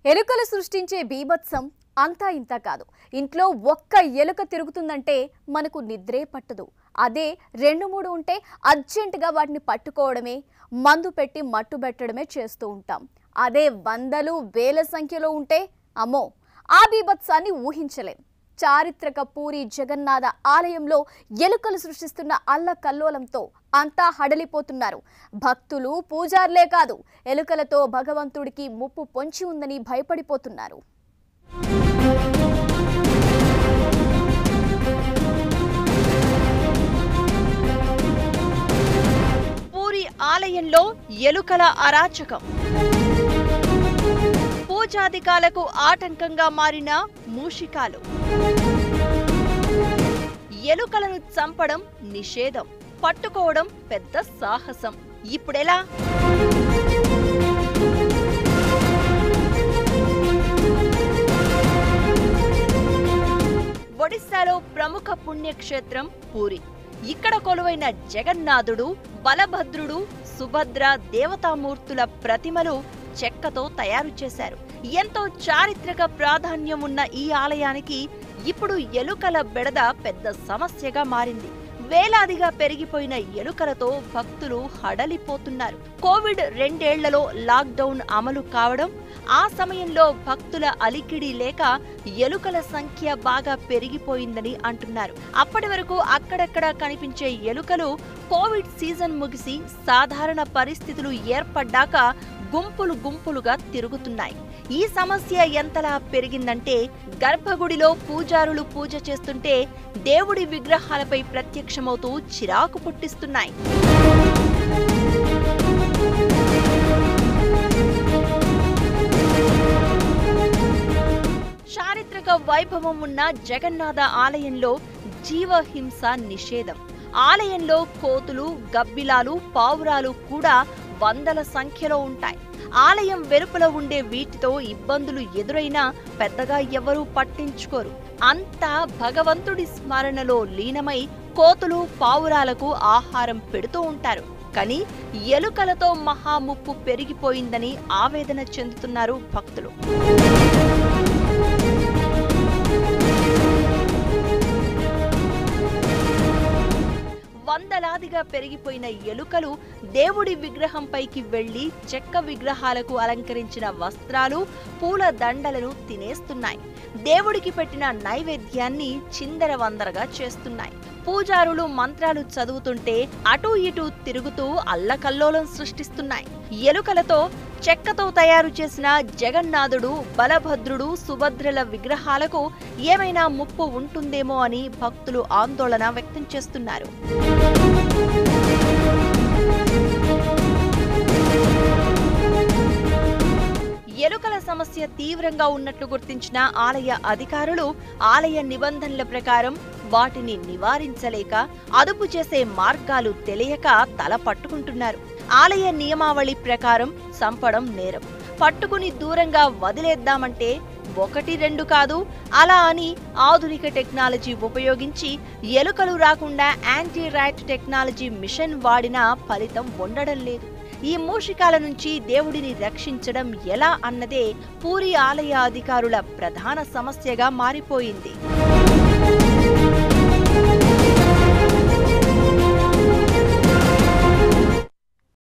ఎలుకలు సృష్టించే బీభత్సం అంతా ఇంత కాదు ఇంట్లో ఒక్క ఎలుక తిరుగుతుందంటే మనకు నిద్రే పట్టదు అదే రెండు మూడు ఉంటే అర్జెంటుగా వాటిని పట్టుకోవడమే మందు పెట్టి మట్టు పెట్టడమే చేస్తూ ఉంటాం అదే వందలు వేల సంఖ్యలో ఉంటే అమ్మో ఆ బీభత్సాన్ని ఊహించలేం చారిత్రక పూరి జగన్నాథ ఆలయంలో ఎలుకలు సృష్టిస్తున్న అల్ల కల్లోలంతో అంతా హడలిపోతున్నారు భక్తులు పూజార్లే కాదు ఎలుకలతో భగవంతుడికి ముప్పు పొంచి ఉందని భయపడిపోతున్నారు పూరి ఆలయంలో ఎలుకల అరాచకం పూజాధికాలకు ఆటంకంగా మారిన మూషికాలు ఎలుకలను చంపడం నిషేధం పట్టుకోవడం పెద్ద సాహసం ఇప్పుడెలా ఒడిశాలో ప్రముఖ పుణ్యక్షేత్రం పూరి ఇక్కడ కొలువైన జగన్నాథుడు బలభద్రుడు సుభద్ర దేవతామూర్తుల ప్రతిమలు చెక్కతో తయారు చేశారు ఎంతో చారిత్రక ప్రాధాన్యం ఉన్న ఈ ఆలయానికి ఇప్పుడు ఎలుకల బెడద పెద్ద సమస్యగా మారింది వేలాదిగా పెరిగిపోయిన ఎలుకలతో భక్తులు హడలిపోతున్నారు కోవిడ్ రెండేళ్లలో లాక్డౌన్ అమలు కావడం ఆ సమయంలో భక్తుల అలికిడి లేక ఎలుకల సంఖ్య బాగా పెరిగిపోయిందని అంటున్నారు అప్పటి వరకు అక్కడక్కడ కనిపించే ఎలుకలు కోవిడ్ సీజన్ ముగిసి సాధారణ పరిస్థితులు ఏర్పడ్డాక గుంపులు గుంపులుగా తిరుగుతున్నాయి ఈ సమస్య ఎంతలా పెరిగిందంటే గర్భగుడిలో పూజారులు పూజ చేస్తుంటే దేవుడి విగ్రహాలపై ప్రత్యక్షమవుతూ చిరాకు పుట్టిస్తున్నాయి చారిత్రక వైభవం ఉన్న జగన్నాథ ఆలయంలో జీవహింస నిషేధం ఆలయంలో కోతులు గబ్బిలాలు పావురాలు కూడా వందల సంఖ్యలో ఉంటాయి ఆలయం వెలుపల ఉండే వీటితో ఇబ్బందులు ఎదురైనా పెద్దగా ఎవరూ పట్టించుకోరు అంతా భగవంతుడి స్మరణలో లీనమై కోతులు పావురాలకు ఆహారం పెడుతూ ఉంటారు కానీ ఎలుకలతో మహాముప్పు పెరిగిపోయిందని ఆవేదన చెందుతున్నారు భక్తులు వందలాదిగా పెరిగిపోయిన ఎలుకలు దేవుడి విగ్రహంపైకి వెళ్లి చెక్క విగ్రహాలకు అలంకరించిన వస్త్రాలు పూల దండలను తినేస్తున్నాయి దేవుడికి పెట్టిన నైవేద్యాన్ని చిందరవందరగా చేస్తున్నాయి పూజారులు మంత్రాలు చదువుతుంటే అటూ ఇటూ తిరుగుతూ అల్లకల్లోలం సృష్టిస్తున్నాయి ఎలుకలతో చెక్కతో తయారు చేసిన జగన్నాథుడు బలభద్రుడు సుభద్రల విగ్రహాలకు ఏమైనా ముప్పు ఉంటుందేమో అని భక్తులు ఆందోళన వ్యక్తం చేస్తున్నారు ఎలుకల సమస్య తీవ్రంగా ఉన్నట్లు గుర్తించిన ఆలయ అధికారులు ఆలయ నిబంధనల ప్రకారం వాటిని నివారించలేక అదుపు చేసే మార్గాలు తెలియక తల పట్టుకుంటున్నారు ఆలయ నియమావళి ప్రకారం చంపడం నేరం పట్టుకుని దూరంగా వదిలేద్దామంటే ఒకటి రెండు కాదు అలా అని ఆధునిక టెక్నాలజీ ఉపయోగించి ఎలుకలు రాకుండా యాంటీ రైట్ టెక్నాలజీ మిషన్ వాడినా ఫలితం ఉండడం లేదు ఈ మూషికాల నుంచి దేవుడిని రక్షించడం ఎలా అన్నదే పూరి ఆలయ అధికారుల ప్రధాన సమస్యగా మారిపోయింది